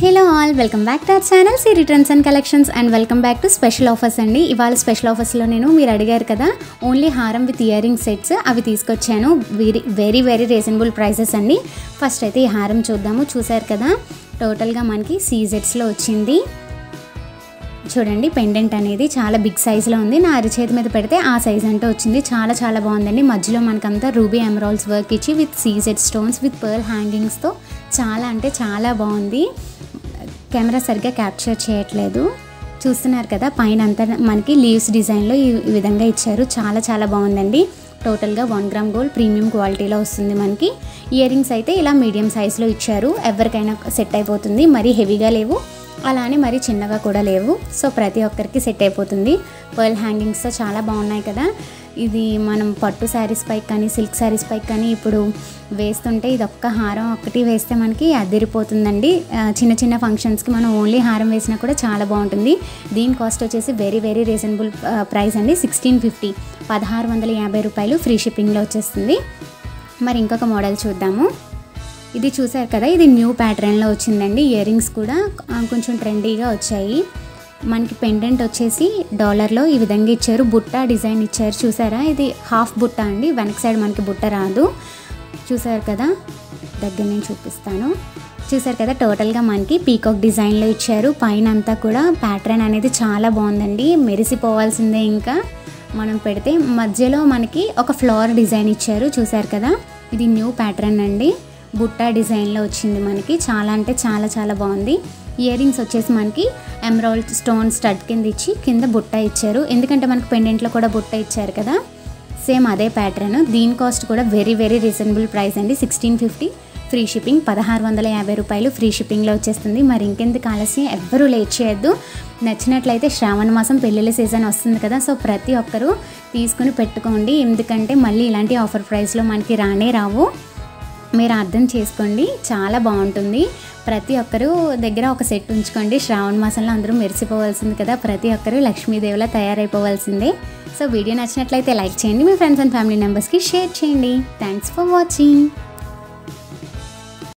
hello all welcome back to our channel C returns and collections and welcome back to special offers అండి ఇవాళ special ఆఫర్స్లో నేను మీరు అడిగారు కదా ఓన్లీ హారం విత్ ఇయరింగ్ సెట్స్ అవి తీసుకొచ్చాను very very very reasonable prices అండి ఫస్ట్ అయితే ఈ హారం చూద్దాము చూసారు కదా టోటల్గా మనకి సీజెట్స్లో వచ్చింది చూడండి పెండెంట్ అనేది చాలా బిగ్ సైజులో ఉంది నా అరిచేతి మీద పెడితే ఆ సైజ్ అంటే వచ్చింది చాలా చాలా బాగుందండి మధ్యలో మనకంతా రూబీ ఎమరాల్స్ వర్క్ ఇచ్చి with CZ stones with pearl హ్యాంగింగ్స్తో చాలా అంటే చాలా బాగుంది కెమెరా సరిగ్గా క్యాప్చర్ చేయట్లేదు చూస్తున్నారు కదా పైన అంతా మనకి లీవ్స్ డిజైన్లో ఈ ఈ విధంగా ఇచ్చారు చాలా చాలా బాగుందండి టోటల్గా వన్ గ్రామ్ గోల్డ్ ప్రీమియం క్వాలిటీలో వస్తుంది మనకి ఇయర్ రింగ్స్ అయితే ఇలా మీడియం సైజులో ఇచ్చారు ఎవరికైనా సెట్ అయిపోతుంది మరీ హెవీగా లేవు అలానే మరి చిన్నగా కూడా లేవు సో ప్రతి ఒక్కరికి సెట్ అయిపోతుంది పర్ల్ హ్యాంగింగ్స్తో చాలా బాగున్నాయి కదా ఇది మనం పట్టు శారీస్ పైకి కానీ సిల్క్ శారీస్ పైకి కానీ ఇప్పుడు వేస్తుంటే ఇది ఒక్క హారం ఒక్కటి వేస్తే మనకి అదిరిపోతుందండి ఆ, చిన్న చిన్న ఫంక్షన్స్కి మనం ఓన్లీ హారం వేసినా కూడా చాలా బాగుంటుంది దీని కాస్ట్ వచ్చేసి వెరీ వెరీ రీజనబుల్ ప్రైస్ అండి సిక్స్టీన్ ఫిఫ్టీ పదహారు వందల యాభై రూపాయలు ఫ్రీ షిప్పింగ్లో వచ్చేస్తుంది మరి ఇంకొక మోడల్ చూద్దాము ఇది చూసారు కదా ఇది న్యూ ప్యాటర్న్లో వచ్చిందండి ఇయర్ రింగ్స్ కూడా ఆ, కొంచెం ట్రెండీగా వచ్చాయి మనకి పెండెంట్ వచ్చేసి డాలర్లో ఈ విధంగా ఇచ్చారు బుట్ట డిజైన్ ఇచ్చారు చూసారా ఇది హాఫ్ బుట్ట అండి వెనక సైడ్ మనకి బుట్ట రాదు చూసారు కదా దగ్గర నేను చూపిస్తాను చూసారు కదా టోటల్గా మనకి పీకాక్ డిజైన్లో ఇచ్చారు పైన అంతా కూడా ప్యాటర్న్ అనేది చాలా బాగుందండి మెరిసిపోవాల్సిందే ఇంకా మనం పెడితే మధ్యలో మనకి ఒక ఫ్లవర్ డిజైన్ ఇచ్చారు చూసారు కదా ఇది న్యూ ప్యాటర్న్ అండి బుట్ట డిజైన్లో వచ్చింది మనకి చాలా అంటే చాలా చాలా బాగుంది ఇయర్ రింగ్స్ వచ్చేసి మనకి ఎమరాల్డ్ స్టోన్ స్టడ్ కింద ఇచ్చి కింద బుట్ట ఇచ్చారు ఎందుకంటే మనకి పెండెంట్లో కూడా బుట్ట ఇచ్చారు కదా సేమ్ అదే ప్యాటర్న్ దీని కాస్ట్ కూడా వెరీ వెరీ రీజనబుల్ ప్రైస్ అండి సిక్స్టీన్ ఫిఫ్టీ ఫ్రీ షిప్పింగ్ పదహారు వందల యాభై రూపాయలు ఫ్రీ షిప్పింగ్లో వచ్చేస్తుంది మరి ఇంకెందుకు ఆలస్యం ఎవ్వరూ లేట్ చేయొద్దు నచ్చినట్లయితే శ్రావణ మాసం పెళ్ళిళ్ళ సీజన్ వస్తుంది కదా సో ప్రతి ఒక్కరూ తీసుకుని పెట్టుకోండి ఎందుకంటే మళ్ళీ ఇలాంటి ఆఫర్ ప్రైస్లో మనకి రానే రావు మీరు అర్థం చేసుకోండి చాలా బాగుంటుంది ప్రతి ఒక్కరూ దగ్గర ఒక సెట్ ఉంచుకోండి శ్రావణ మాసంలో అందరూ మెరిసిపోవాల్సింది కదా ప్రతి ఒక్కరూ లక్ష్మీదేవిలా తయారైపోవాల్సిందే సో వీడియో నచ్చినట్లయితే లైక్ చేయండి మీ ఫ్రెండ్స్ అండ్ ఫ్యామిలీ మెంబర్స్కి షేర్ చేయండి థ్యాంక్స్ ఫర్ వాచింగ్